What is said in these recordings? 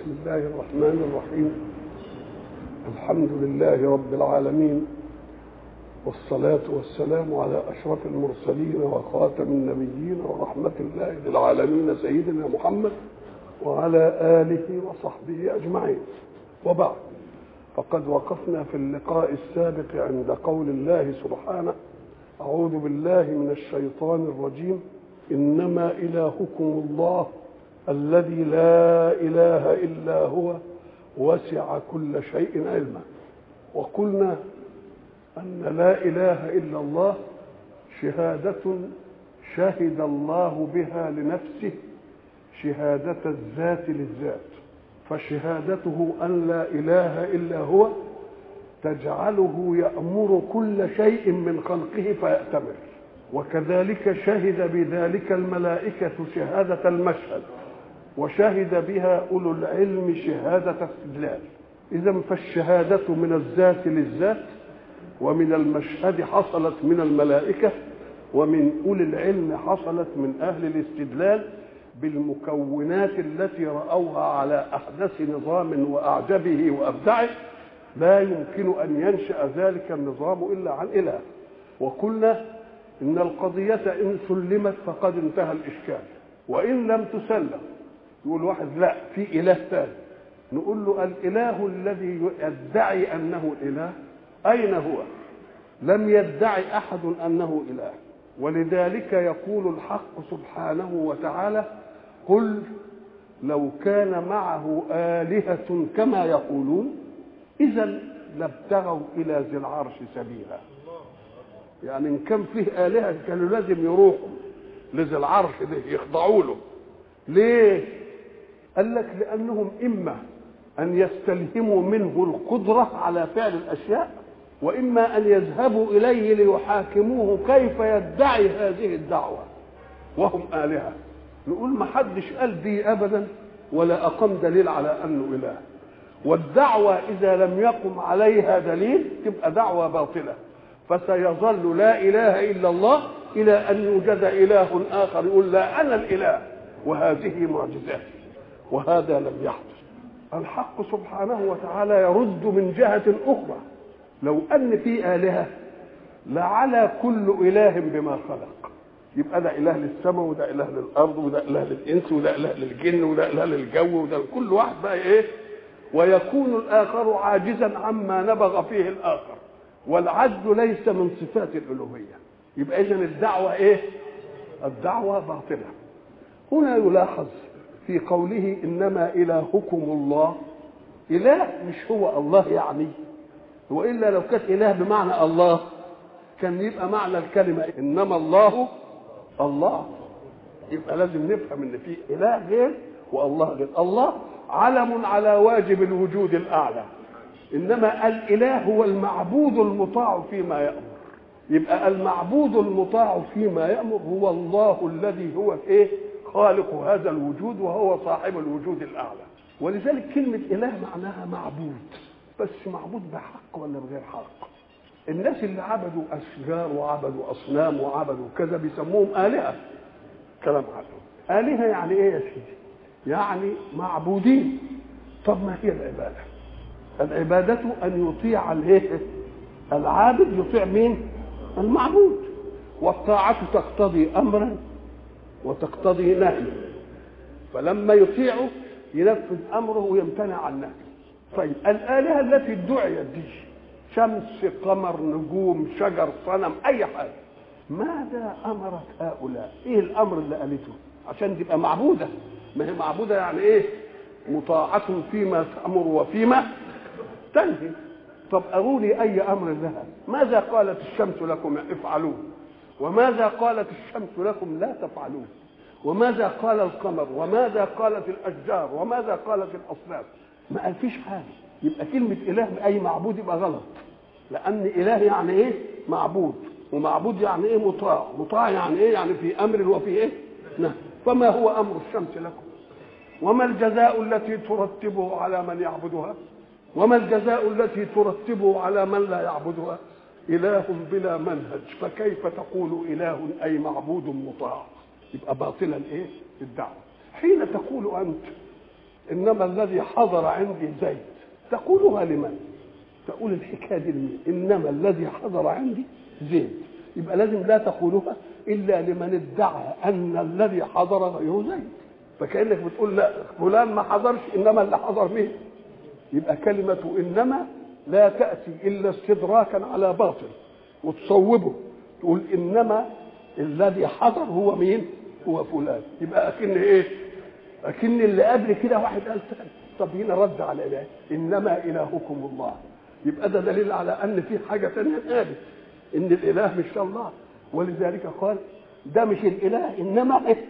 بسم الله الرحمن الرحيم الحمد لله رب العالمين والصلاة والسلام على أشرف المرسلين وخاتم النبيين ورحمة الله للعالمين سيدنا محمد وعلى آله وصحبه أجمعين وبعد فقد وقفنا في اللقاء السابق عند قول الله سبحانه أعوذ بالله من الشيطان الرجيم إنما إلهكم الله الذي لا إله إلا هو وسع كل شيء علما وقلنا أن لا إله إلا الله شهادة شهد الله بها لنفسه شهادة الذات للذات فشهادته أن لا إله إلا هو تجعله يأمر كل شيء من خلقه فيأتمر وكذلك شهد بذلك الملائكة شهادة المشهد وشهد بها أولو العلم شهادة استدلال إذا فالشهادة من الذات للذات ومن المشهد حصلت من الملائكة ومن أولي العلم حصلت من أهل الاستدلال بالمكونات التي رأوها على أحدث نظام وأعجبه وأبدعه لا يمكن أن ينشأ ذلك النظام إلا عن إله وقلنا إن القضية إن سلمت فقد انتهى الإشكال وإن لم تسلم يقول واحد لا في إله ثاني نقول له الإله الذي يدعي أنه إله أين هو لم يدعي أحد أنه إله ولذلك يقول الحق سبحانه وتعالى قل لو كان معه آلهة كما يقولون إذا لابتغوا إلى ذي العرش سبيلا يعني إن كان فيه آلهة كانوا لازم يروحوا لذي العرش ده يخضعوا له ليه؟ قال لك لأنهم إما أن يستلهموا منه القدرة على فعل الأشياء وإما أن يذهبوا إليه ليحاكموه كيف يدعي هذه الدعوة وهم آلهة نقول ما حدش قال دي أبدا ولا أقام دليل على أنه إله والدعوة إذا لم يقم عليها دليل تبقى دعوة باطلة فسيظل لا إله إلا الله إلى أن يوجد إله آخر يقول لا أنا الإله وهذه معجزاتي وهذا لم يحدث الحق سبحانه وتعالى يرد من جهة أخرى لو أن في آلهة لعلى كل إله بما خلق يبقى ده إله للسماء وده إله للأرض وده إله للإنس وده إله للجن وده إله للجو وده كل واحد بقى إيه ويكون الآخر عاجزا عما نبغ فيه الآخر والعجز ليس من صفات الألوهية يبقى إذا الدعوة إيه الدعوة باطلة هنا يلاحظ في قوله إنما إلهكم الله إله مش هو الله يعني وإلا لو كانت إله بمعنى الله كان يبقى معنى الكلمة إنما الله الله يبقى لازم نفهم إن في إله غير والله غير الله علم على واجب الوجود الأعلى إنما الإله هو المعبود المطاع فيما يأمر يبقى المعبود المطاع فيما يأمر هو الله الذي هو إيه خالق هذا الوجود وهو صاحب الوجود الأعلى ولذلك كلمة إله معناها معبود بس معبود بحق ولا بغير حق الناس اللي عبدوا أشجار وعبدوا أصنام وعبدوا كذا بيسموهم آلهة كلام عنهم آلهة يعني إيه يا سيدي يعني معبودين طب ما هي العبادة العبادة أن يطيع الايه العابد يطيع مين المعبود والطاعة تقتضي أمرا وتقتضي نهيا فلما يطيعه ينفذ أمره ويمتنع عن نهيه طيب الآلهة التي ادعيت دي شمس قمر نجوم شجر صنم أي حاجة ماذا أمرت هؤلاء إيه الأمر اللي قالته عشان تبقى معبودة ما هي معبودة يعني إيه مطاعة فيما تأمر وفيما تنهي طب أروني أي أمر لها ماذا قالت الشمس لكم افعلوه وماذا قالت الشمس لكم لا تفعلوه وماذا قال القمر وماذا قالت الأشجار وماذا قالت الأصنام ما قال فيش حاجة يبقى كلمة إله بأي معبود يبقى غلط لأن إله يعني إيه معبود ومعبود يعني إيه مطاع مطاع يعني إيه يعني في أمر وفي إيه نعم فما هو أمر الشمس لكم وما الجزاء التي ترتبه على من يعبدها وما الجزاء التي ترتبه على من لا يعبدها إله بلا منهج فكيف تقول إله أي معبود مطاع يبقى باطلا إيه الدعوة حين تقول أنت انما الذي حضر عندي زيد تقولها لمن تقول الحكايه دي لمين انما الذي حضر عندي زيد يبقى لازم لا تقولها الا لمن ادعى ان الذي حضر غير زيد فكانك بتقول لا فلان ما حضرش انما اللي حضر مين يبقى كلمه انما لا تاتي الا استدراكا على باطل وتصوبه تقول انما الذي حضر هو مين هو فلان يبقى اكن ايه اكن اللي قبل كده واحد قال تاني طب هنا رد على الاله انما الهكم الله يبقى ده دليل على ان في حاجه ثانيه قالت ان الاله مش الله ولذلك قال ده مش الاله انما إيه؟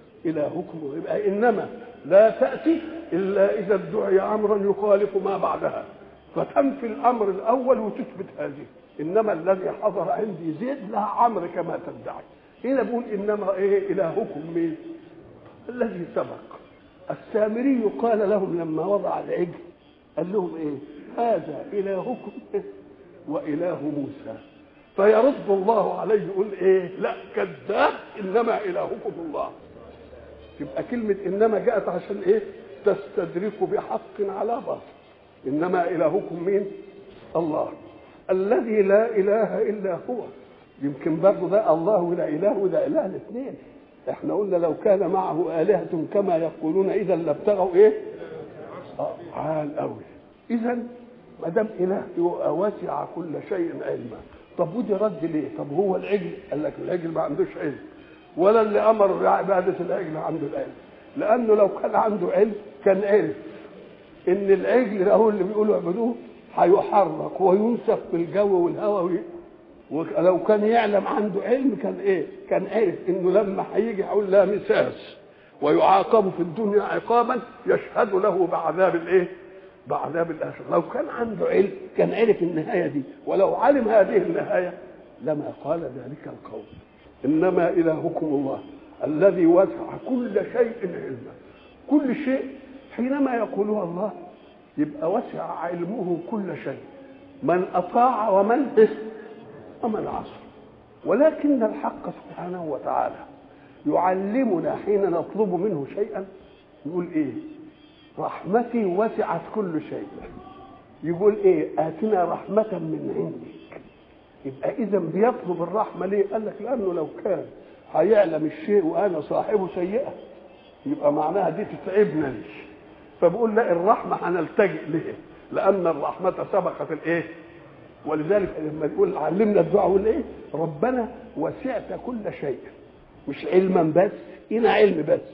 الهكم يبقى انما لا تاتي الا اذا ادعي امرا يخالف ما بعدها فتنفي الامر الاول وتثبت هذه انما الذي حضر عندي زيد لها امر كما تدعي هنا بيقول انما ايه الهكم مين الذي سبق السامري قال لهم لما وضع العجل قال لهم ايه هذا الهكم واله موسى فيرد الله عليه يقول ايه لا كذاب انما الهكم الله يبقى كلمه انما جاءت عشان ايه تستدرك بحق على باطل انما الهكم مين الله الذي لا اله الا هو يمكن برضه ده الله ولا اله وده اله الاثنين احنا قلنا لو كان معه الهه كما يقولون اذا لابتغوا ايه آه عال قوي اذا ما دام اله وسع كل شيء علما طب ودي رد ليه طب هو العجل قال لك العجل ما عندوش علم ولا اللي امر بعباده العجل عنده العلم لانه لو كان عنده علم كان عرف ان العجل ده هو اللي بيقولوا اعبدوه هيحرك وينسف في الجو والهواء ولو كان يعلم عنده علم كان ايه كان عرف انه لما هيجي هيقول لا مساس ويعاقب في الدنيا عقابا يشهد له بعذاب الايه بعذاب الاخره لو كان عنده علم كان عرف النهايه دي ولو علم هذه النهايه لما قال ذلك القول انما الهكم الله الذي وسع كل شيء علما كل شيء حينما يقولها الله يبقى وسع علمه كل شيء من اطاع ومن ومن عصى ولكن الحق سبحانه وتعالى يعلمنا حين نطلب منه شيئا يقول ايه رحمتي وسعت كل شيء يقول ايه اتنا رحمه من عندك يبقى اذا بيطلب الرحمه ليه قال لك لانه لو كان هيعلم الشيء وانا صاحبه سيئه يبقى معناها دي تتعبنا ليش فبقول لا الرحمه هنلتجئ ليه لان الرحمه سبقت الايه ولذلك لما يقول علمنا الدعاء يقول ايه ربنا وسعت كل شيء مش علما بس هنا علم بس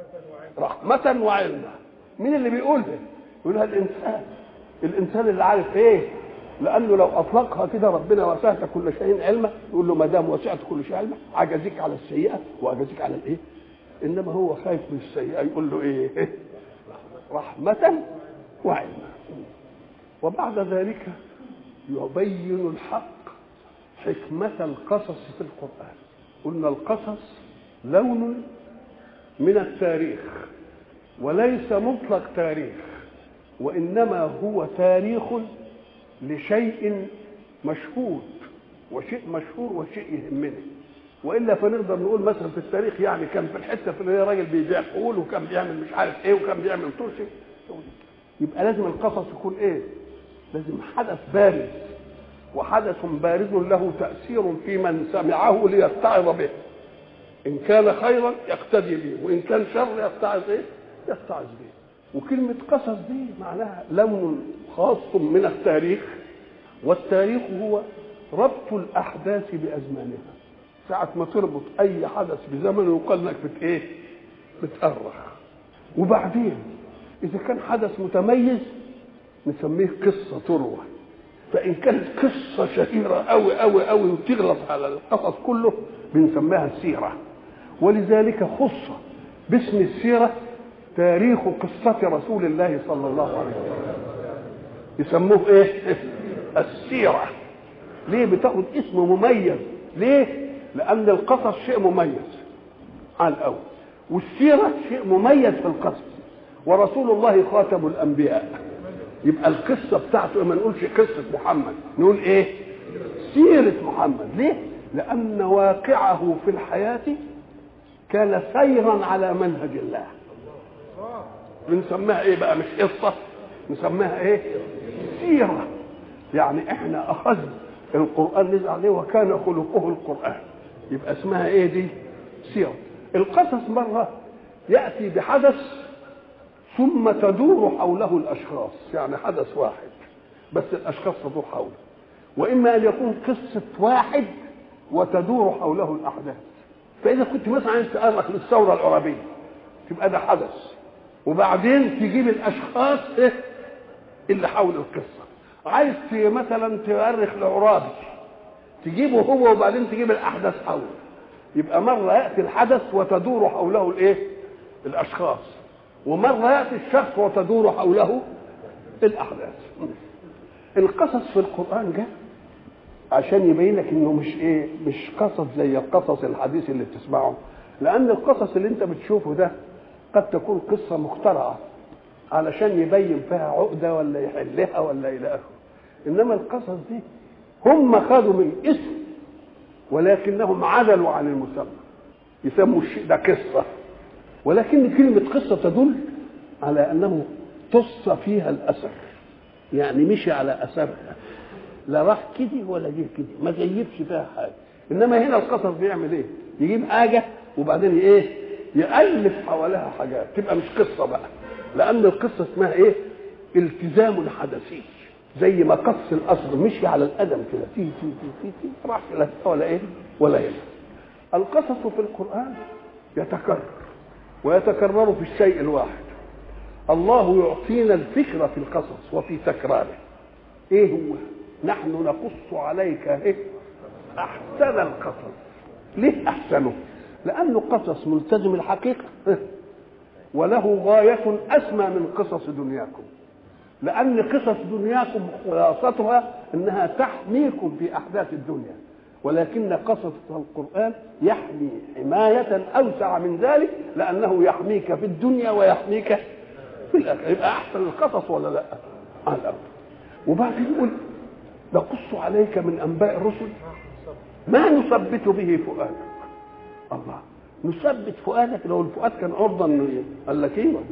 رحمة وعلما مين اللي بيقول ده؟ يقولها الإنسان الإنسان اللي عارف إيه؟ لأنه لو أطلقها كده ربنا وسعت كل شيء علما يقول له ما دام وسعت كل شيء علما عجزك على السيئة وعجزك على الإيه؟ إنما هو خايف من السيئة يقول له إيه؟ رحمة وعلما وبعد ذلك يبين الحق حكمة القصص في القرآن قلنا القصص لون من التاريخ وليس مطلق تاريخ وإنما هو تاريخ لشيء مشهود وشيء مشهور وشيء يهمنا والا فنقدر نقول مثلا في التاريخ يعني كان في الحته اللي هي راجل بيبيع فول وكان بيعمل مش عارف ايه وكان بيعمل ترشي يبقى لازم القصص يكون ايه؟ لازم حدث بارز وحدث بارز له تأثير في من سمعه ليتعظ به إن كان خيرا يقتدي به وإن كان شر يتعظ إيه؟ يتعظ به وكلمة قصص دي معناها لون خاص من التاريخ والتاريخ هو ربط الأحداث بأزمانها ساعة ما تربط أي حدث بزمن يقال إنك بت إيه؟ بتأرخ وبعدين إذا كان حدث متميز نسميه قصة تروى فإن كانت قصة شهيرة أوي أوي أوي وتغلط على القصص كله بنسميها السيرة ولذلك خص باسم السيرة تاريخ قصة رسول الله صلى الله عليه وسلم يسموه ايه السيرة ليه بتاخد اسم مميز ليه لأن القصص شيء مميز على الأول والسيرة شيء مميز في القصص ورسول الله خاتم الأنبياء يبقى القصه بتاعته ما نقولش قصه محمد نقول ايه سيره محمد ليه لان واقعه في الحياه كان سيرا على منهج الله بنسميها ايه بقى مش قصه نسميها ايه سيره يعني احنا اخذنا القران نزل عليه وكان خلقه القران يبقى اسمها ايه دي سيره القصص مره ياتي بحدث ثم تدور حوله الاشخاص يعني حدث واحد بس الاشخاص تدور حوله واما ان يكون قصه واحد وتدور حوله الاحداث فاذا كنت مثلا عايز تؤرخ للثوره العربيه تبقى ده حدث وبعدين تجيب الاشخاص ايه اللي حول القصه عايز مثلا تؤرخ لعرابي تجيبه هو وبعدين تجيب الاحداث حوله يبقى مره ياتي الحدث وتدور حوله الايه الاشخاص ومره ياتي الشخص وتدور حوله الاحداث القصص في القران جاء عشان يبين لك انه مش ايه مش قصص زي القصص الحديث اللي بتسمعه لان القصص اللي انت بتشوفه ده قد تكون قصه مخترعه علشان يبين فيها عقده ولا يحلها ولا الى اخره انما القصص دي هم خدوا من اسم ولكنهم عدلوا عن المسمى يسموا الشيء ده قصه ولكن كلمه قصه تدل على انه تص فيها الاثر يعني مشي على اثرها لا راح كده ولا جه كده ما جيبش فيها حاجه انما هنا القصص بيعمل ايه يجيب حاجه وبعدين ايه يالف حواليها حاجات تبقى مش قصه بقى لان القصه اسمها ايه التزام حدثي زي ما قص الاصل مشي على القدم كده تي تي تي تي, تي. راح لا ولا ايه ولا ايه القصص في القران يتكرر ويتكرر في الشيء الواحد الله يعطينا الفكره في القصص وفي تكراره ايه هو نحن نقص عليك ايه احسن القصص ليه احسنه لانه قصص ملتزم الحقيقه وله غايه اسمى من قصص دنياكم لان قصص دنياكم خلاصتها انها تحميكم في احداث الدنيا ولكن قصص القران يحمي حمايه اوسع من ذلك لانه يحميك في الدنيا ويحميك في الاخره يبقى احسن القصص ولا لا؟ على الأرض. وبعدين يقول نقص عليك من انباء الرسل ما نثبت به فؤادك الله نثبت فؤادك لو الفؤاد كان عرضا قال لك ايه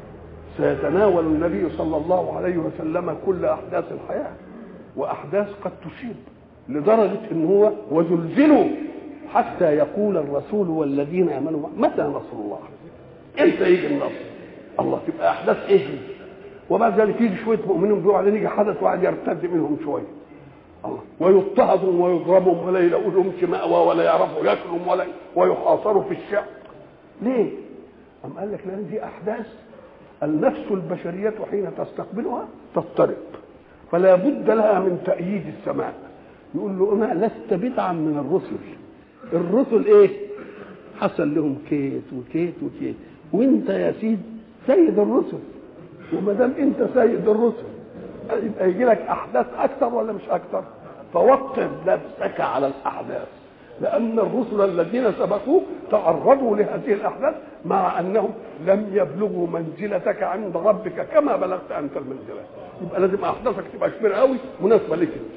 سيتناول النبي صلى الله عليه وسلم كل احداث الحياه واحداث قد تصيب لدرجه ان هو وزلزلوا حتى يقول الرسول والذين امنوا متى نصر الله؟ امتى يجي النصر؟ الله تبقى احداث ايه؟ وبعد ذلك يجي شويه مؤمنين بيقولوا بعدين يجي حدث واحد يرتد منهم شويه الله ويضطهدوا ويضربوا ولا يلاقوا لهمش مأوى ولا يعرفوا ياكلوا ولا ويحاصروا في الشعب ليه؟ أم قال لك لأن دي أحداث النفس البشرية حين تستقبلها تضطرب فلا بد لها من تأييد السماء يقول له ما لست بدعا من الرسل الرسل ايه حصل لهم كيت وكيت وكيت وانت يا سيد سيد الرسل وما دام انت سيد الرسل يبقى يجي لك احداث اكثر ولا مش اكثر فوطن نفسك على الاحداث لان الرسل الذين سبقوك تعرضوا لهذه الاحداث مع انهم لم يبلغوا منزلتك عند ربك كما بلغت انت المنزله يبقى لازم احداثك تبقى كبيره قوي مناسبه لك انت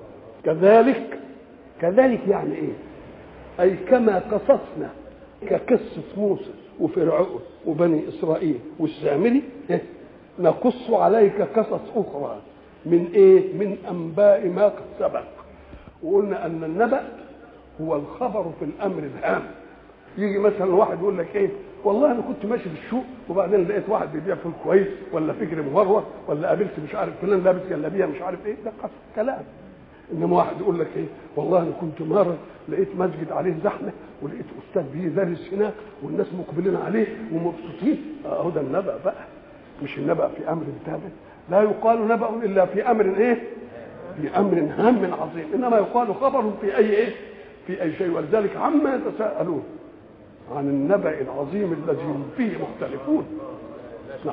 كذلك كذلك يعني ايه اي كما قصصنا كقصه موسى وفرعون وبني اسرائيل والسامري إيه؟ نقص عليك قصص اخرى من ايه من انباء ما قد سبق وقلنا ان النبأ هو الخبر في الامر الهام يجي مثلا واحد يقول لك ايه والله انا كنت ماشي في السوق وبعدين لقيت واحد بيبيع فول كويس ولا فكر مهروه ولا قابلت مش عارف فلان لابس جلابيه مش عارف ايه ده كلام انما واحد يقول لك ايه والله انا كنت مره لقيت مسجد عليه زحمه ولقيت استاذ بيدرس هناك والناس مقبلين عليه ومبسوطين اهو ده النبأ بقى مش النبأ في امر ثابت لا يقال نبأ الا في امر ايه في امر هام عظيم انما يقال خبر في اي ايه في اي شيء ولذلك عما يتساءلون عن النبأ العظيم الذي هم فيه مختلفون نعم.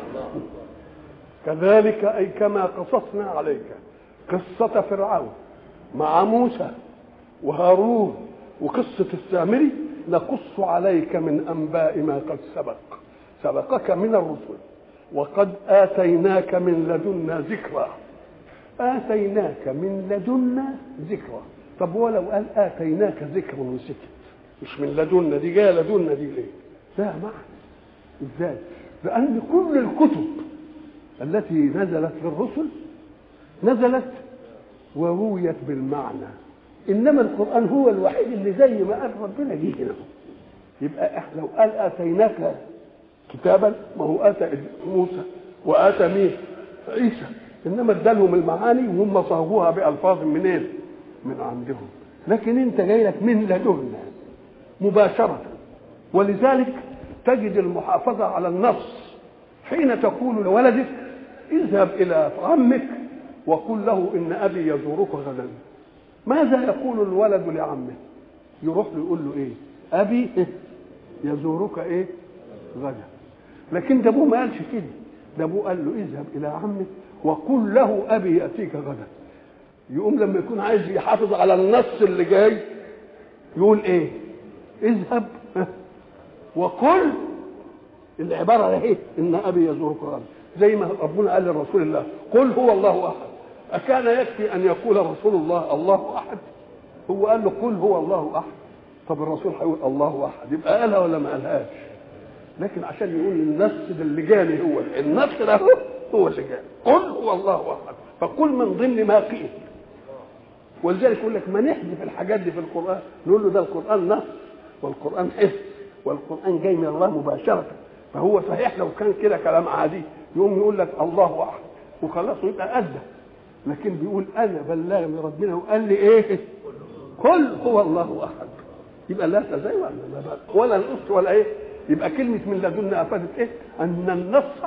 كذلك اي كما قصصنا عليك قصة فرعون مع موسى وهارون وقصة السامري نقص عليك من أنباء ما قد سبق سبقك من الرسل وقد آتيناك من لدنا ذكرى آتيناك من لدنا ذكرى طب ولو قال آتيناك ذكر وسكت مش من لدنا دي جايه لدنا دي ليه؟ لا معنى ازاي؟ لأن كل الكتب التي نزلت للرسل نزلت ورويت بالمعنى انما القران هو الوحيد اللي زي ما قال ربنا جه هنا يبقى احنا لو قال اتيناك كتابا ما هو اتى موسى واتى مين عيسى انما ادالهم المعاني وهم صاغوها بالفاظ منين من عندهم لكن انت جاي لك من لدنا مباشره ولذلك تجد المحافظه على النص حين تقول لولدك اذهب الى عمك وقل له ان ابي يزورك غدا ماذا يقول الولد لعمه يروح له يقول له ايه ابي يزورك ايه غدا لكن ده ابوه ما قالش كده ده ابوه قال له اذهب الى عمك وقل له ابي ياتيك غدا يقوم لما يكون عايز يحافظ على النص اللي جاي يقول ايه اذهب وقل العباره اهي ان ابي يزورك غدا زي ما ربنا قال لرسول الله قل هو الله احد اكان يكفي ان يقول رسول الله الله احد هو قال له قل هو الله احد طب الرسول هيقول الله احد يبقى قالها ولا ما قالهاش لكن عشان يقول النص ده اللي جاني هو النص ده هو اللي جاني قل هو الله احد فقل من ضمن ما قيل ولذلك يقول لك ما نحذف الحاجات دي في القران نقول له ده القران نص والقران حفظ والقران جاي من الله مباشره فهو صحيح لو كان كده كلام عادي يقوم يقول لك الله احد وخلاص يبقى ادى لكن بيقول انا بلغ من ربنا وقال لي ايه قل هو الله احد يبقى لا تزاي ولا لا ولا القص ولا ايه يبقى كلمه من لدنا افادت ايه ان النص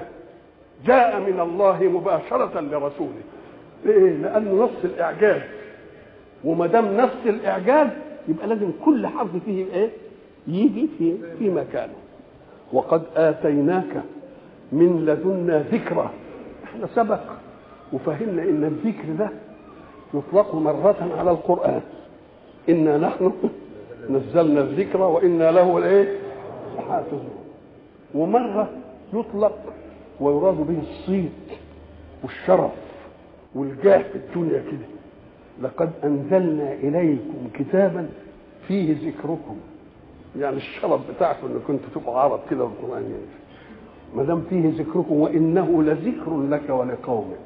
جاء من الله مباشره لرسوله ليه لانه نص الاعجاز وما دام نص الاعجاز يبقى لازم كل حرف فيه ايه يجي في في مكانه وقد اتيناك من لدنا ذكرى احنا سبق وفهمنا ان الذكر ده يطلق مرة على القرآن إنا نحن نزلنا الذكر وإنا له الايه؟ حافظون ومرة يطلق ويراد به الصيت والشرف والجاه في الدنيا كده لقد أنزلنا إليكم كتابا فيه ذكركم يعني الشرف بتاعكم ان كنتوا تبقوا عرب كده والقرآن ينزل ما دام فيه ذكركم وانه لذكر لك ولقومك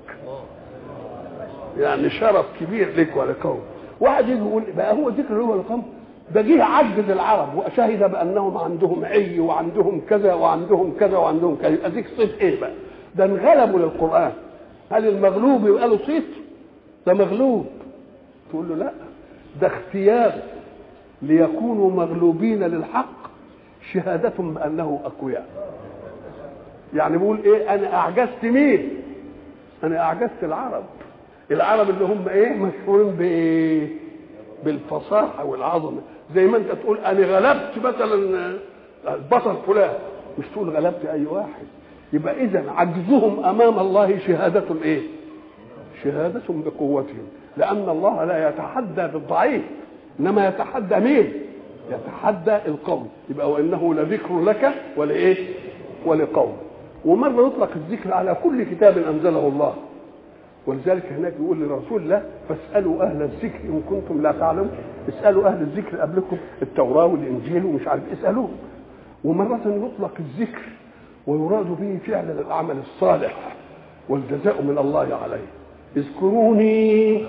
يعني شرف كبير لك ولقومك واحد يجي يقول بقى هو ذكر له ولقوم ده جه عجز العرب وشهد بانهم عندهم عي وعندهم كذا وعندهم كذا وعندهم كذا يبقى ذيك صيت ايه بقى؟ ده انغلبوا للقران هل المغلوب يبقى له صيت؟ ده مغلوب تقول له لا ده اختيار ليكونوا مغلوبين للحق شهادة بأنه أقوياء يعني بيقول ايه انا اعجزت مين انا اعجزت العرب العرب اللي هم ايه مشهورين بايه بالفصاحه والعظمه زي ما انت تقول انا غلبت مثلا البطل فلان مش تقول غلبت اي واحد يبقى اذا عجزهم امام الله شهاده ايه شهاده بقوتهم لان الله لا يتحدى بالضعيف انما يتحدى مين يتحدى القوم يبقى وانه لذكر لك ولايه ولقوم ومرة يطلق الذكر على كل كتاب أنزله الله ولذلك هناك يقول لرسول الله فاسألوا أهل الذكر إن كنتم لا تعلمون اسألوا أهل الذكر قبلكم التوراة والإنجيل ومش عارف اسألوهم ومرة يطلق الذكر ويراد به فعل العمل الصالح والجزاء من الله عليه اذكروني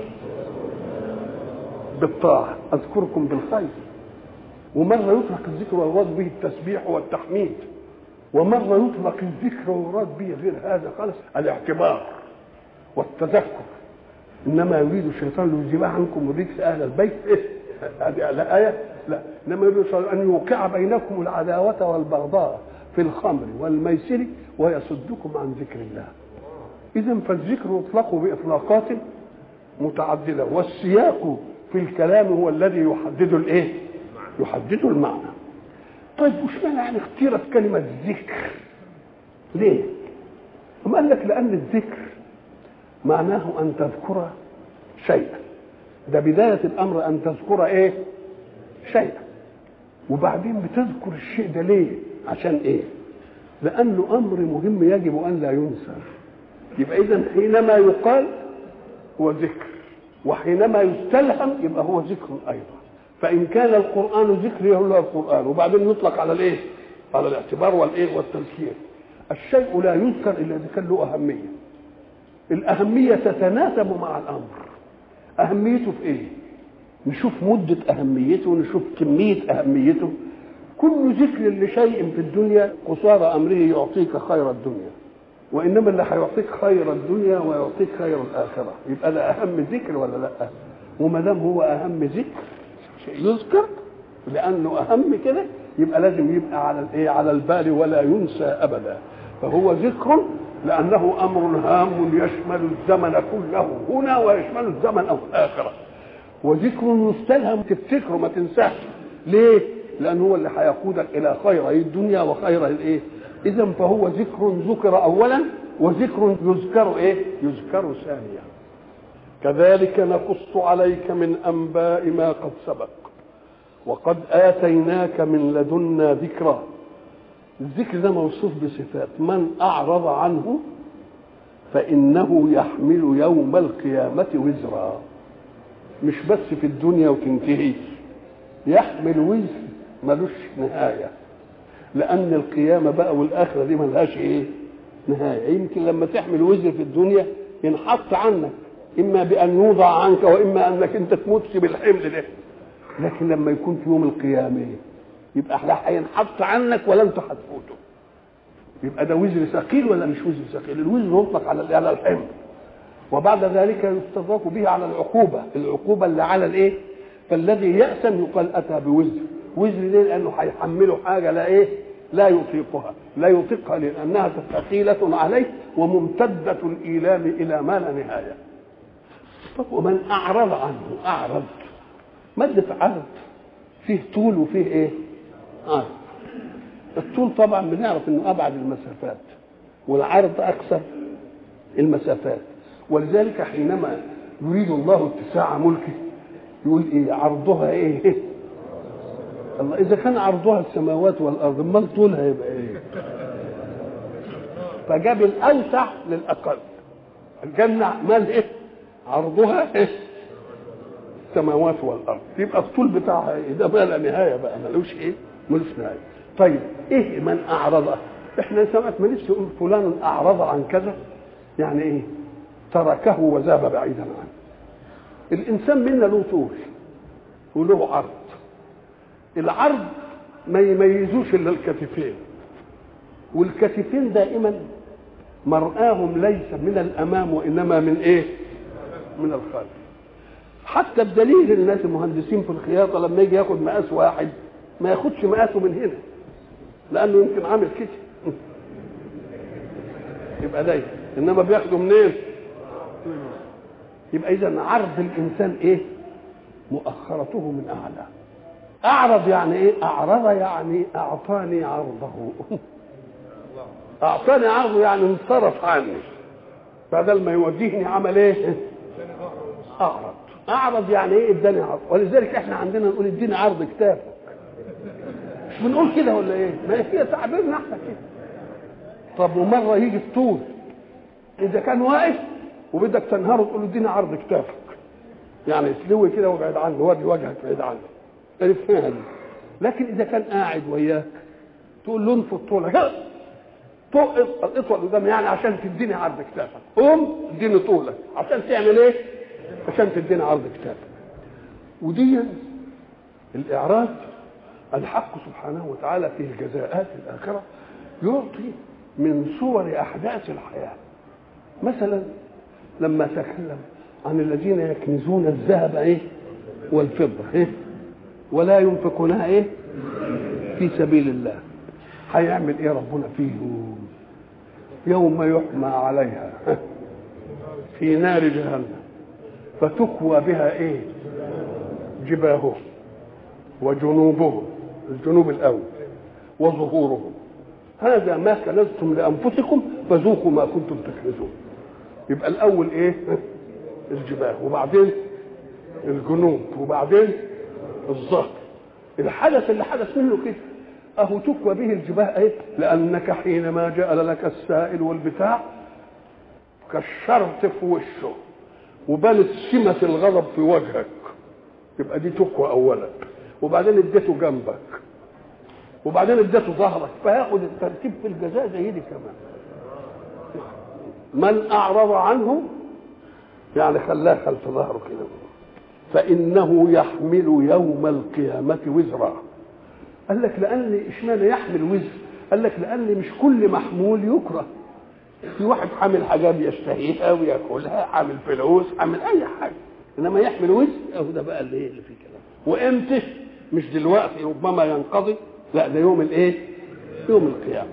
بالطاعة أذكركم بالخير ومرة يطلق الذكر ويراد به التسبيح والتحميد ومرة يطلق الذكر ويراد به غير هذا خالص الاعتبار والتذكر انما يريد الشيطان ليجيب عنكم الرجس اهل البيت إيه؟ هذه الايه لا انما يريد الشيطان ان يوقع بينكم العداوه والبغضاء في الخمر والميسر ويصدكم عن ذكر الله اذا فالذكر يطلق باطلاقات متعدده والسياق في الكلام هو الذي يحدد الايه يحدد المعنى طيب وش معنى يعني اختيرت كلمة ذكر ليه ثم قال لك لأن الذكر معناه أن تذكر شيئا ده بداية الأمر أن تذكر إيه شيئا وبعدين بتذكر الشيء ده ليه عشان إيه لأنه أمر مهم يجب أن لا ينسى يبقى إذا حينما يقال هو ذكر وحينما يستلهم يبقى هو ذكر أيضا فإن كان القرآن ذكر يقول له القرآن وبعدين يطلق على الإيه؟ على الاعتبار والإيه؟ والتذكير الشيء لا يذكر الا اذا كان له اهميه الاهميه تتناسب مع الامر اهميته في ايه نشوف مده اهميته نشوف كميه اهميته كل ذكر لشيء في الدنيا قصارى امره يعطيك خير الدنيا وانما اللي هيعطيك خير الدنيا ويعطيك خير الاخره يبقى ده اهم ذكر ولا لا وما دام هو اهم ذكر شيء يذكر لانه اهم كده يبقى لازم يبقى على الايه على البال ولا ينسى ابدا فهو ذكر لانه امر هام يشمل الزمن كله هنا ويشمل الزمن او الاخره وذكر مستلهم تفتكره ما تنساش ليه لان هو اللي هيقودك الى خير الدنيا وخير الايه اذا فهو ذكر ذكر اولا وذكر يذكر ايه يذكر ثانيا كذلك نقص عليك من انباء ما قد سبق وقد اتيناك من لدنا ذكرا الذكر ده موصوف بصفات من اعرض عنه فانه يحمل يوم القيامه وزرا مش بس في الدنيا وتنتهي يحمل وزر ملوش نهايه لان القيامه بقى والاخره دي ملهاش ايه نهايه يمكن لما تحمل وزر في الدنيا ينحط عنك اما بان يوضع عنك واما انك انت تموت بالحمل ده لكن لما يكون في يوم القيامه يبقى لا هينحط عنك ولا انت هتفوته يبقى ده وزر ثقيل ولا مش وزر ثقيل الوزر يطلق على على الحمل وبعد ذلك يستضاف به على العقوبه العقوبه اللي على الايه فالذي يأسم يقال اتى بوزر وزر ليه لانه هيحمله حاجه لا ايه لا يطيقها لا يطيقها لانها ثقيله عليه وممتده الايلام الى ما لا نهايه طب ومن اعرض عنه اعرض مادة عرض فيه طول وفيه ايه عرض الطول طبعا بنعرف انه ابعد المسافات والعرض اقصر المسافات ولذلك حينما يريد الله اتساع ملكه يقول ايه عرضها ايه الله اذا كان عرضها السماوات والارض امال طولها يبقى ايه فجاب الاوسع للاقل الجنه مال ايه عرضها ايه السماوات والارض يبقى الطول بتاعها ايه ده بقى لا نهايه بقى ملوش ايه ملوش نهايه طيب ايه من اعرض احنا سمعت ما نفسي يقول فلان اعرض عن كذا يعني ايه تركه وذهب بعيدا عنه الانسان منا له طول وله عرض العرض ما يميزوش الا الكتفين والكتفين دائما مرآهم ليس من الامام وانما من ايه من الخلف حتى بدليل الناس المهندسين في الخياطه لما يجي ياخد مقاس واحد ما ياخدش مقاسه من هنا لانه يمكن عامل كده يبقى ده انما بياخده منين يبقى اذا عرض الانسان ايه مؤخرته من اعلى اعرض يعني ايه اعرض يعني اعطاني عرضه اعطاني عرضه يعني انصرف عني بدل ما يوجهني عمل ايه اعرض اعرض يعني ايه اداني عرض ولذلك احنا عندنا نقول اديني عرض كتافك مش بنقول كده ولا ايه ما هي تعبيرنا احنا كده طب ومره يجي الطول اذا كان واقف وبدك تنهره تقول له اديني عرض كتافك يعني اسلوي كده وابعد عنه وري وجهك بعيد عنه عرفناها دي لكن اذا كان قاعد وياك تقول له انفض طولك طول اطول قدام يعني عشان تديني عرض كتافك قوم اديني طولك عشان تعمل ايه عشان تديني عرض كتافك ودي الاعراض الحق سبحانه وتعالى في الجزاءات الاخره يعطي من صور احداث الحياه مثلا لما تكلم عن الذين يكنزون الذهب ايه والفضه ايه ولا ينفقونها ايه في سبيل الله هيعمل ايه ربنا فيهم يوم يحمى عليها في نار جهنم فتكوى بها ايه جباههم وجنوبهم الجنوب الاول وظهورهم هذا ما كنزتم لانفسكم فذوقوا ما كنتم تكنزون يبقى الاول ايه الجباه وبعدين الجنوب وبعدين الظهر الحدث اللي حدث منه كده اهو تكوى به الجباه ايه لانك حينما جعل لك السائل والبتاع كشرت في وشه وبانت سمة الغضب في وجهك يبقى دي تكوى اولا وبعدين اديته جنبك وبعدين اديته ظهرك فياخد الترتيب في الجزاء زي دي كمان من اعرض عنه يعني خلاه خلف ظهره كده فانه يحمل يوم القيامه وزرا قال لك لان اشمعنى يحمل وزر قال لك لان مش كل محمول يكره في واحد حامل حاجه بيشتهيها وياكلها حامل فلوس حامل اي حاجه انما يحمل وزر اهو ده بقى اللي اللي فيه كلام وامتى مش دلوقتي ربما ينقضي لا ده يوم الايه يوم القيامه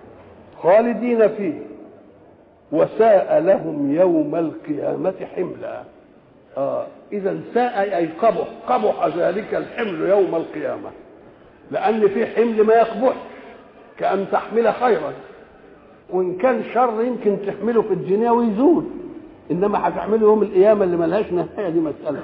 خالدين فيه وساء لهم يوم القيامة حملا آه إذا ساء أي قبح قبح ذلك الحمل يوم القيامة لأن في حمل ما يقبح كأن تحمل خيرا وإن كان شر يمكن تحمله في الدنيا ويزول إنما هتحمله يوم القيامة اللي ملهاش نهاية دي مسألة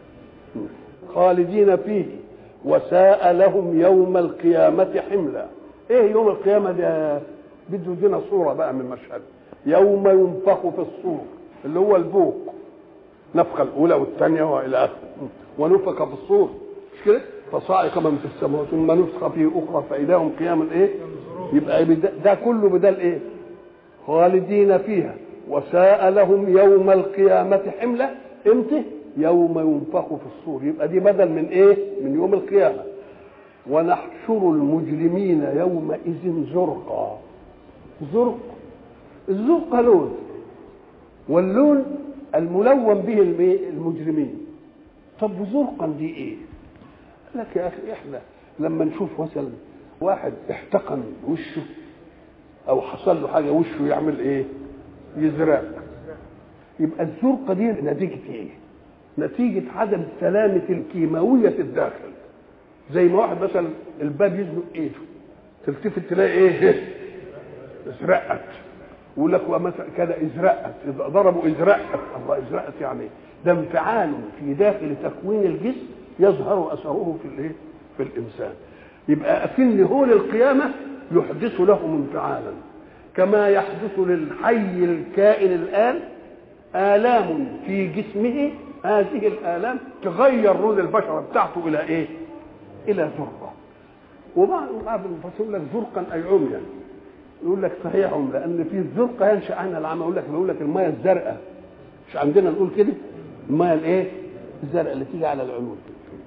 خالدين فيه وساء لهم يوم القيامة حملا ايه يوم القيامة ده بده يدينا صورة بقى من مشهد يوم ينفخ في الصور اللي هو البوق نفخة الأولى والثانية وإلى آخره ونفخ في الصور مش كده؟ فصاعق من في السماوات ثم نفخ فيه أخرى فإذا هم قيام إيه؟ يبقى ده كله بدل إيه؟ خالدين فيها وساء لهم يوم القيامة حملة امتى؟ يوم ينفخ في الصور يبقى دي بدل من ايه من يوم القيامه ونحشر المجرمين يومئذ زرقا زرق الزرق لون واللون الملون به المجرمين طب زرقا دي ايه قال لك يا اخي احنا لما نشوف مثلا واحد احتقن وشه او حصل له حاجه وشه يعمل ايه يزرق يبقى الزرقه دي نتيجه ايه نتيجة عدم سلامة الكيماوية في الداخل زي ما واحد مثلا الباب يزنق ايده تلتفت تلاقي ايه ازرقت ويقول لك مثلا كده ازرقت ضربوا ازرقت الله ازرقت يعني ده انفعال في داخل تكوين الجسم يظهر اثره في الايه في الانسان يبقى في هول القيامه يحدث لهم انفعالا كما يحدث للحي الكائن الان آلام في جسمه هذه الآلام تغير لون البشرة بتاعته إلى إيه؟ إلى زرقة وبعض بعض المفسرين يقول لك زرقا أي عميا يقول لك صحيح عمي لأن في الزرقة ينشأ عنها العمى يقول لك بيقول لك المية الزرقاء مش عندنا نقول كده المية الإيه؟ الزرقاء اللي تيجي على العيون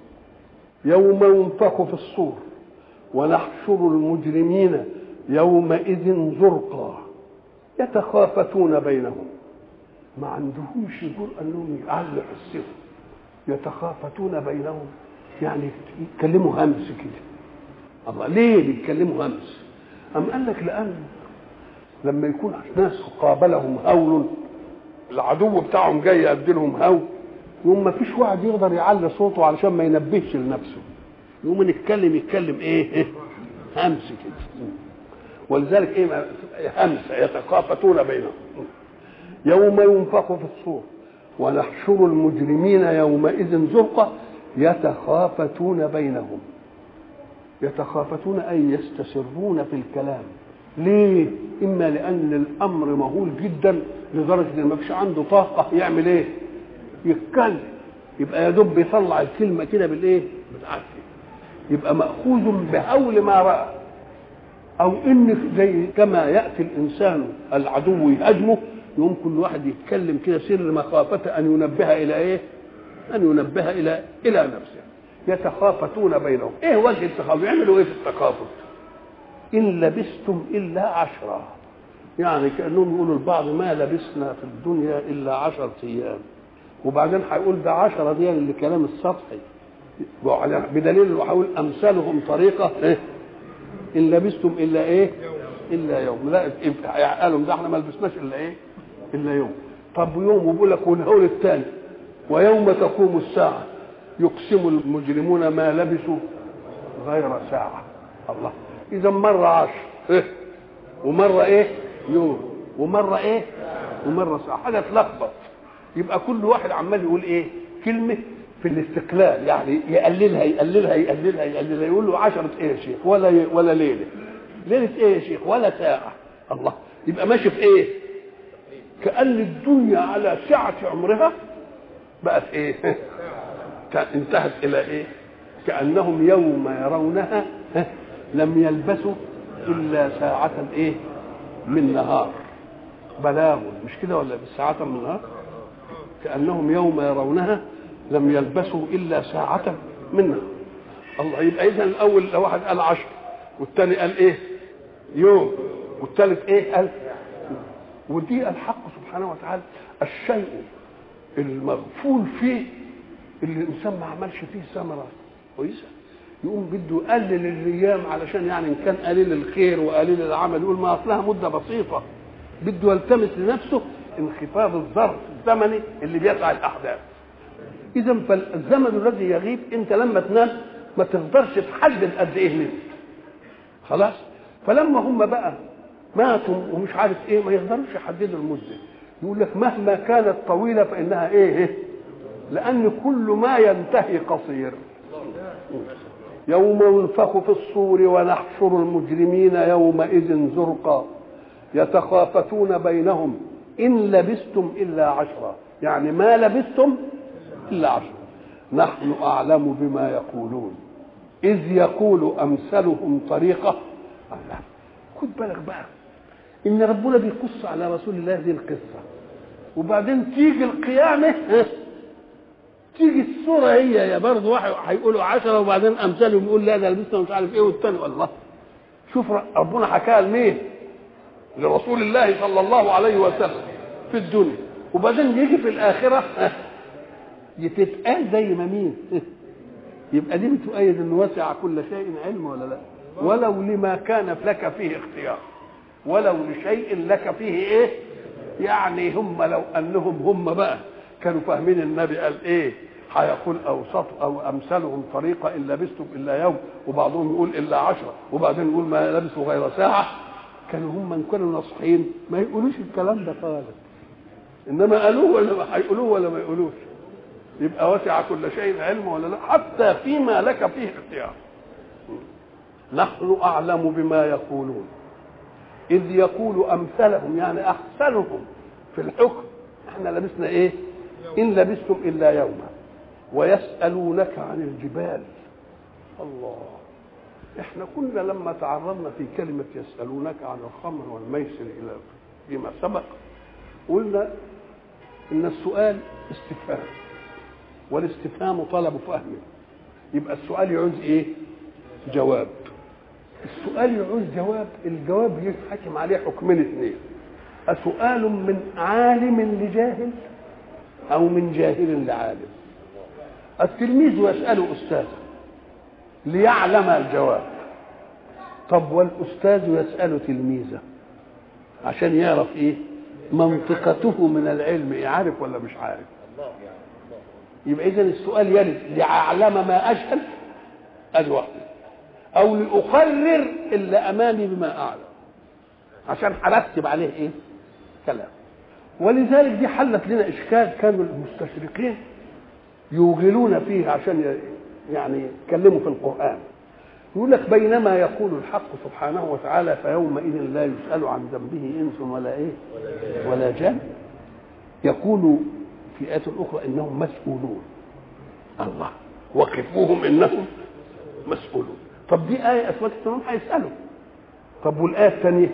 يوم ينفخ في الصور ونحشر المجرمين يومئذ زرقا يتخافتون بينهم ما عندهمش جرأة انهم يعلوا حسهم يتخافتون بينهم يعني يتكلموا همس كده الله ليه بيتكلموا همس أم قال لك لأن لما يكون ناس قابلهم هول العدو بتاعهم جاي يأدي لهم هول يقوم ما فيش واحد يقدر يعلي صوته علشان ما ينبهش لنفسه يقوم نتكلم يتكلم ايه همس كده ولذلك ايه همس يتخافتون بينهم يوم ينفخ في الصور ونحشر المجرمين يومئذ زرقا يتخافتون بينهم يتخافتون اي يستسرون في الكلام ليه اما لان الامر مهول جدا لدرجه ان ما فيش عنده طاقه يعمل ايه يتكلم يبقى يا دوب بيطلع الكلمه كده بالايه بالعافيه يبقى ماخوذ بهول ما راى او ان زي كما ياتي الانسان العدو يهاجمه يقوم كل واحد يتكلم كده سر مخافة أن ينبه إلى إيه؟ أن ينبه إلى إلى نفسه يتخافتون بينهم إيه وجه التخافت؟ يعملوا إيه في التخافت؟ إن لبستم إلا عشرة يعني كأنهم يقولوا البعض ما لبسنا في الدنيا إلا عشرة أيام وبعدين هيقول ده عشرة دي اللي كلام السطحي بدليل انه هيقول امثالهم طريقه إيه؟ ان لبستم الا ايه؟ الا يوم لا قالوا ده احنا ما لبسناش الا ايه؟ الا يوم طب يوم وبيقول لك والهول الثاني ويوم تقوم الساعه يقسم المجرمون ما لبثوا غير ساعه الله اذا مره عشر إيه؟ ومره ايه يوم ومره ايه ومره ساعه حاجه تلخبط يبقى كل واحد عمال يقول ايه كلمه في الاستقلال يعني يقللها يقللها يقللها يقللها يقول له عشرة ايه يا شيخ ولا ولا ليله ليله ايه يا شيخ ولا ساعه الله يبقى ماشي في ايه كأن الدنيا على سعة عمرها بقت ايه انتهت الى ايه كأنهم يوم يرونها لم يلبسوا الا ساعة ايه من نهار بلاغ مش كده ولا ساعة من نهار كأنهم يوم يرونها لم يلبسوا إلا ساعة من نهار الله يبقى إذا الأول لو واحد قال عشر والثاني قال إيه يوم والثالث إيه قال ودي الحق سبحانه وتعالى الشيء المغفول فيه اللي الانسان ما عملش فيه ثمره كويسه يقوم بده يقلل الايام علشان يعني ان كان قليل الخير وقليل العمل يقول ما اصلها مده بسيطه بده يلتمس لنفسه انخفاض الظرف الزمني اللي بيسعى الاحداث اذا فالزمن الذي يغيب انت لما تنام ما تقدرش تحدد قد ايه منه خلاص فلما هم بقى ماتوا ومش عارف ايه ما يقدروش يحددوا المده يقول لك مهما كانت طويله فانها ايه لان كل ما ينتهي قصير يوم ينفخ في الصور ونحشر المجرمين يومئذ زرقا يتخافتون بينهم ان لبثتم الا عشرا يعني ما لبثتم الا عشرا نحن اعلم بما يقولون اذ يقول امثلهم طريقه الله خد بالك بقى ان ربنا بيقص على رسول الله هذه القصه وبعدين تيجي القيامه تيجي الصوره هي يا برضه واحد هيقولوا عشرة وبعدين امثالهم يقول لا ده لبسنا مش عارف ايه والتاني الله شوف ربنا حكاها لمين؟ لرسول الله صلى الله عليه وسلم في الدنيا وبعدين يجي في الاخره تتقال زي ما مين؟ يبقى دي بتؤيد انه وسع كل شيء علم ولا لا؟ ولو لما كان لك فيه اختيار ولو لشيء لك فيه ايه يعني هم لو انهم هم بقى كانوا فاهمين النبي قال ايه هيقول اوسط او امثلهم طريقه ان لبستم الا يوم وبعضهم يقول الا عشرة وبعدين يقول ما لبثوا غير ساعه كانوا هم من كانوا ناصحين ما يقولوش الكلام ده خالص انما قالوه ولا هيقولوه ولا ما يقولوش يبقى وسع كل شيء علم ولا لا حتى فيما لك فيه اختيار نحن اعلم بما يقولون اذ يقول امثلهم يعني احسنهم في الحكم احنا لبسنا ايه ان لبستم الا يوما ويسالونك عن الجبال الله احنا كنا لما تعرضنا في كلمه يسالونك عن الخمر والميسر الى فيما سبق قلنا ان السؤال استفهام والاستفهام طلب فهم يبقى السؤال يعوز ايه جواب السؤال يعوز جواب الجواب يحكم عليه حكمين اثنين أسؤال من عالم لجاهل أو من جاهل لعالم التلميذ يسأل أستاذه ليعلم الجواب طب والأستاذ يسأل تلميذه عشان يعرف إيه منطقته من العلم إيه عارف ولا مش عارف يبقى إذا السؤال يرد لأعلم ما أجهل أدي واحدة او لاقرر اللي امامي بما اعلم عشان هرتب عليه ايه كلام ولذلك دي حلت لنا اشكال كانوا المستشرقين يوغلون فيه عشان يعني يتكلموا في القران يقول لك بينما يقول الحق سبحانه وتعالى فيومئذ لا يسأل عن ذنبه إنس ولا إيه ولا جان يقول في آية أخرى إنهم مسؤولون الله وقفوهم إنهم مسؤولون طب دي آية أثبتت إنهم هيسألوا طب والآية الثانية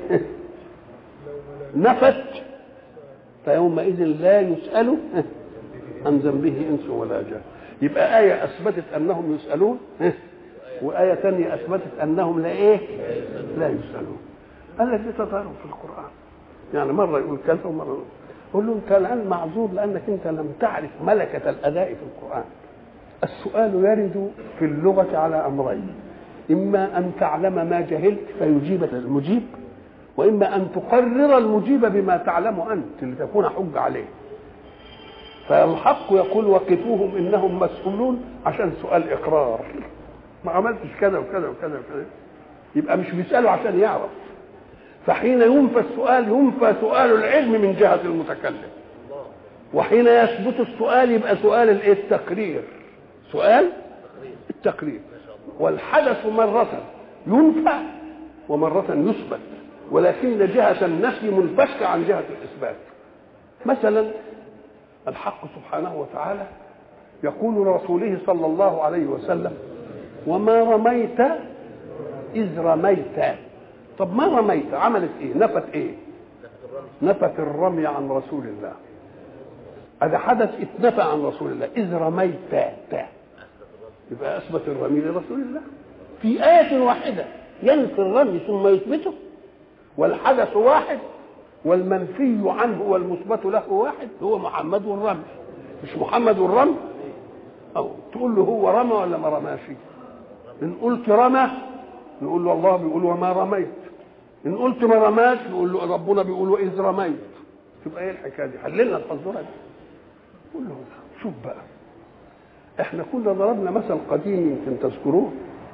نفت فيومئذ لا يسأل عن ذنبه إنس ولا جان يبقى آية أثبتت أنهم يسألون وآية ثانية أثبتت أنهم لا إيه؟ لا يسألون قال لك دي تضارب في القرآن يعني مرة يقول كذا ومرة يقول قول له أنت الآن معذور لأنك أنت لم تعرف ملكة الأداء في القرآن السؤال يرد في اللغة على أمرين إما أن تعلم ما جهلت فيجيبك المجيب وإما أن تقرر المجيب بما تعلم أنت لتكون حج عليه فالحق يقول وقفوهم إنهم مسؤولون عشان سؤال إقرار ما عملتش كذا وكذا وكذا وكذا يبقى مش بيسأله عشان يعرف فحين ينفى السؤال ينفى سؤال العلم من جهة المتكلم وحين يثبت السؤال يبقى سؤال الايه التقرير سؤال التقرير والحدث مرة ينفى ومرة يثبت ولكن جهة النفي منفكة عن جهة الإثبات مثلا الحق سبحانه وتعالى يقول لرسوله صلى الله عليه وسلم وما رميت اذ رميت طب ما رميت عملت ايه نفت ايه نفت الرمي عن رسول الله هذا حدث اتنفى عن رسول الله اذ رميت تا يبقى اثبت الرمي لرسول الله في آية واحدة ينفي الرمي ثم يثبته والحدث واحد والمنفي عنه والمثبت له واحد هو محمد والرمي مش محمد والرمي أو تقول له هو رمى ولا ما رماش إن قلت رمى نقول له الله بيقول وما رميت إن قلت ما رماش نقول له ربنا بيقول وإذ رميت تبقى إيه الحكاية دي حللنا الفزورة دي قول له شوف بقى احنا كنا ضربنا مثل قديم يمكن تذكروه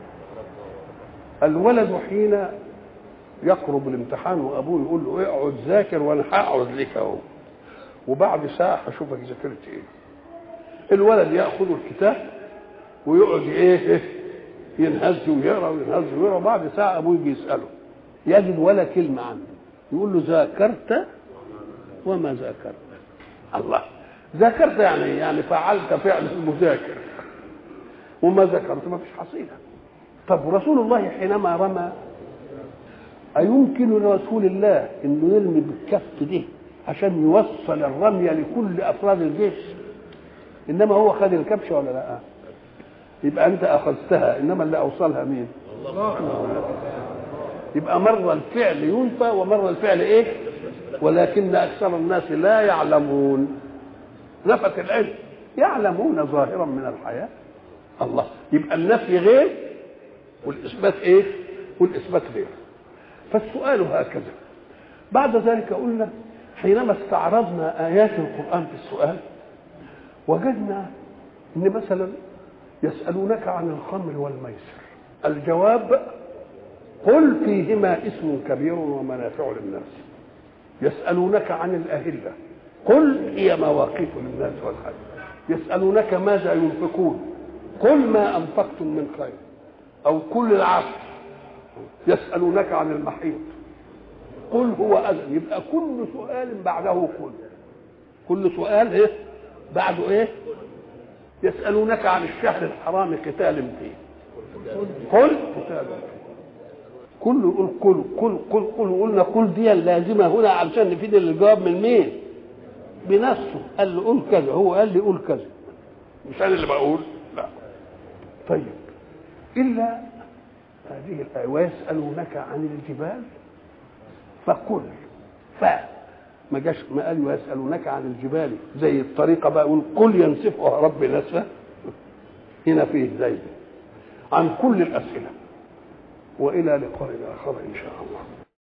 الولد حين يقرب الامتحان وابوه يقول له اقعد ذاكر وانا هقعد لك اهو وبعد ساعه هشوفك ذاكرت ايه الولد ياخذ الكتاب ويقعد ايه ينهز ويقرا وينهز ويقرا وبعد ساعه ابوه يجي يساله يجد ولا كلمه عنه يقول له ذاكرت وما ذاكرت الله ذاكرت يعني يعني فعلت فعل المذاكر وما ذكرت ما فيش حصيله طب رسول الله حينما رمى أيمكن لرسول الله انه يرمي بالكف ده عشان يوصل الرمية لكل افراد الجيش انما هو خد الكبشه ولا لا يبقى انت اخذتها انما اللي اوصلها مين يبقى مر الفعل ينفى ومر الفعل ايه ولكن اكثر الناس لا يعلمون نفت العلم يعلمون ظاهرا من الحياه الله يبقى النفي غير والاثبات ايه والاثبات غير فالسؤال هكذا بعد ذلك قلنا حينما استعرضنا ايات القران في السؤال وجدنا ان مثلا يسالونك عن الخمر والميسر الجواب قل فيهما اسم كبير ومنافع للناس يسالونك عن الاهله قل هي مواقيت للناس والحج يسالونك ماذا ينفقون قل ما انفقتم من خير او كل العصر يسألونك عن المحيط قل هو أذن يبقى كل سؤال بعده قل كل سؤال ايه بعده ايه يسألونك عن الشهر الحرام قتال فيه قل قتال كل يقول قل قل قل قل قلنا قل دي اللازمه هنا علشان نفيد الجواب من مين؟ بنفسه قال لي قول كذا هو قال لي قول كذا مش انا اللي بقول لا طيب الا هذه الآية ويسألونك عن الجبال فقل ف ما جاش ما قال يسألونك عن الجبال زي الطريقة بقى يقول قل ينسفها ربي نسفة هنا فيه زي عن كل الأسئلة وإلى لقاء آخر إن شاء الله